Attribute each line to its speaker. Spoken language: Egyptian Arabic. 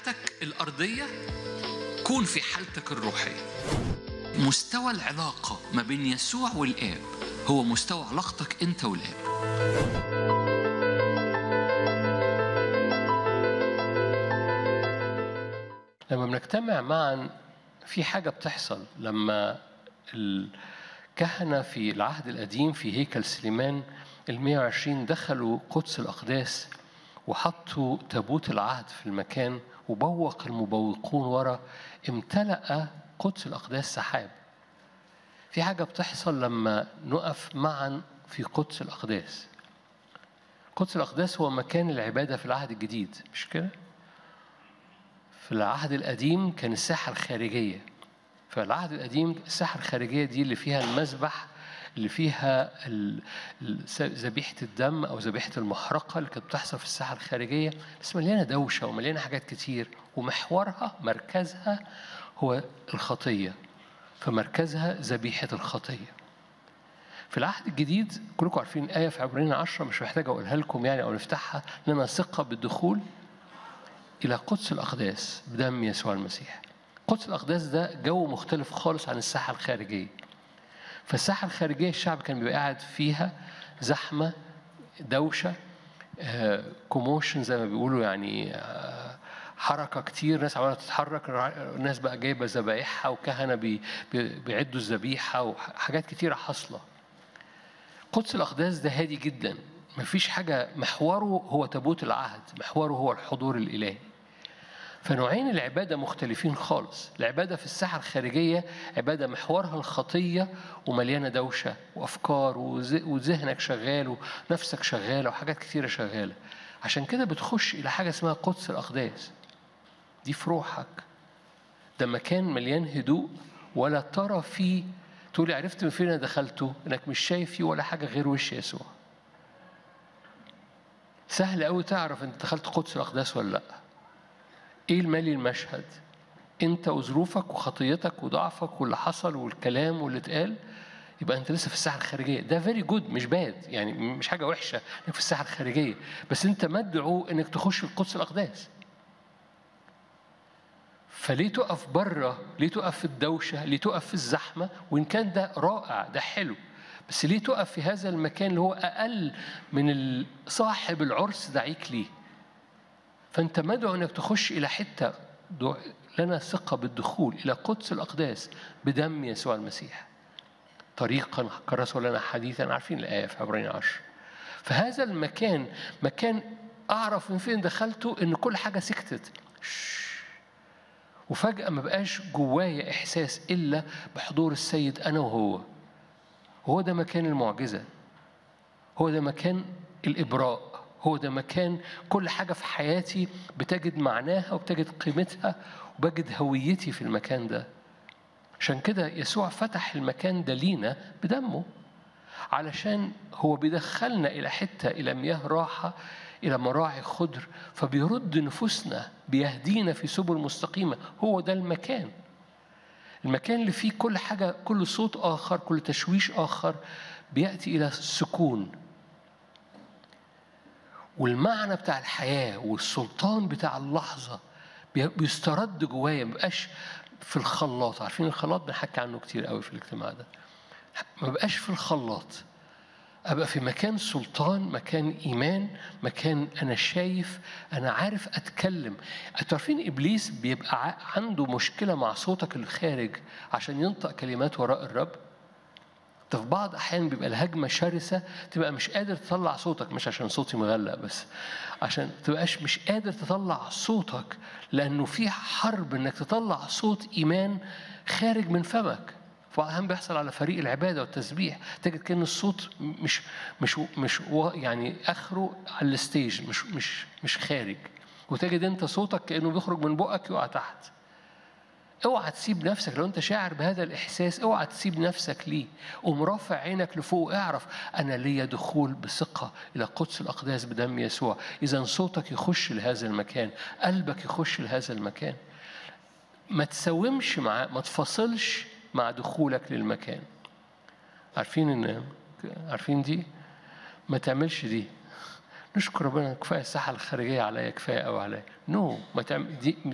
Speaker 1: حالتك الأرضية كون في حالتك الروحية مستوى العلاقة ما بين يسوع والآب هو مستوى علاقتك أنت والآب
Speaker 2: لما بنجتمع معا في حاجة بتحصل لما الكهنة في العهد القديم في هيكل سليمان ال 120 دخلوا قدس الأقداس وحطوا تابوت العهد في المكان وبوق المبوقون ورا امتلأ قدس الأقداس سحاب في حاجة بتحصل لما نقف معا في قدس الأقداس قدس الأقداس هو مكان العبادة في العهد الجديد مش كده؟ في العهد القديم كان الساحة الخارجية في العهد القديم الساحة الخارجية دي اللي فيها المذبح اللي فيها ال- ال- ذبيحة الدم أو ذبيحة المحرقة اللي كانت بتحصل في الساحة الخارجية بس مليانة دوشة ومليانة حاجات كتير ومحورها مركزها هو الخطية فمركزها ذبيحة الخطية في العهد الجديد كلكم عارفين آية في عبرين عشرة مش محتاج أقولها لكم يعني أو نفتحها لنا ثقة بالدخول إلى قدس الأقداس بدم يسوع المسيح قدس الأقداس ده جو مختلف خالص عن الساحة الخارجية فالساحة الخارجية الشعب كان بيبقى قاعد فيها زحمة دوشة كوموشن زي ما بيقولوا يعني آه، حركة كتير ناس عمالة تتحرك الناس بقى جايبة ذبايحها وكهنة بي- بي- بيعدوا الذبيحة وحاجات كتيرة حاصلة قدس الأقداس ده هادي جدا مفيش حاجة محوره هو تابوت العهد محوره هو الحضور الإلهي فنوعين العبادة مختلفين خالص العبادة في الساحة الخارجية عبادة محورها الخطية ومليانة دوشة وأفكار وز- وذهنك شغال ونفسك شغالة وحاجات كتيرة شغالة عشان كده بتخش إلى حاجة اسمها قدس الأقداس دي في روحك ده مكان مليان هدوء ولا ترى فيه تقولي عرفت من فين أنا دخلته انك مش شايف فيه ولا حاجه غير وش يسوع سهل قوي تعرف انت دخلت قدس الاقداس ولا لا ايه المالي المشهد انت وظروفك وخطيتك وضعفك واللي حصل والكلام واللي اتقال يبقى انت لسه في الساحه الخارجيه ده فيري جود مش باد يعني مش حاجه وحشه انك في الساحه الخارجيه بس انت مدعو انك تخش في قدس الاقداس فليه تقف بره ليه تقف في الدوشة ليه تقف في الزحمة وإن كان ده رائع ده حلو بس ليه تقف في هذا المكان اللي هو أقل من ال- صاحب العرس دعيك ليه فأنت مدعو أنك تخش إلى حتة دع- لنا ثقة بالدخول إلى قدس الأقداس بدم يسوع المسيح طريقا كرسوا لنا حديثا عارفين الآية في عبرين عشر فهذا المكان مكان أعرف من فين دخلته إن كل حاجة سكتت شش. وفجأة ما بقاش جوايا إحساس إلا بحضور السيد أنا وهو هو ده مكان المعجزة هو ده مكان الإبراء هو ده مكان كل حاجة في حياتي بتجد معناها وبتجد قيمتها وبجد هويتي في المكان ده عشان كده يسوع فتح المكان ده لينا بدمه علشان هو بيدخلنا إلى حتة إلى مياه راحة إلى مراعي خضر فبيرد نفوسنا بيهدينا في سبل مستقيمة هو ده المكان المكان اللي فيه كل حاجة كل صوت آخر كل تشويش آخر بيأتي إلى السكون والمعنى بتاع الحياة والسلطان بتاع اللحظة بي- بيسترد جوايا مبقاش في الخلاط عارفين الخلاط بنحكي عنه كتير قوي في الاجتماع ده ما بقاش في الخلاط ابقى في مكان سلطان مكان ايمان مكان انا شايف انا عارف اتكلم انتوا عارفين ابليس بيبقى ع- عنده مشكله مع صوتك الخارج عشان ينطق كلمات وراء الرب ده في بعض احيان بيبقى الهجمه شرسه تبقى مش قادر تطلع صوتك مش عشان صوتي مغلق بس عشان تبقاش مش قادر تطلع صوتك لانه في حرب انك تطلع صوت ايمان خارج من فمك في بعض الأحيان بيحصل على فريق العباده والتسبيح تجد كان الصوت مش مش مش وا- يعني اخره على الستيج مش مش مش خارج وتجد انت صوتك كانه بيخرج من بقك يقع تحت اوعى تسيب نفسك لو انت شاعر بهذا الاحساس اوعى تسيب نفسك ليه قوم رافع عينك لفوق اعرف انا ليا دخول بثقه الى قدس الاقداس بدم يسوع اذا صوتك يخش لهذا المكان قلبك يخش لهذا المكان ما تساومش معاه ما تفاصلش مع دخولك للمكان عارفين ان عارفين دي ما تعملش دي نشكر ربنا كفايه الساحه الخارجيه عليا كفايه قوي عليا نو no. ما تعمل دي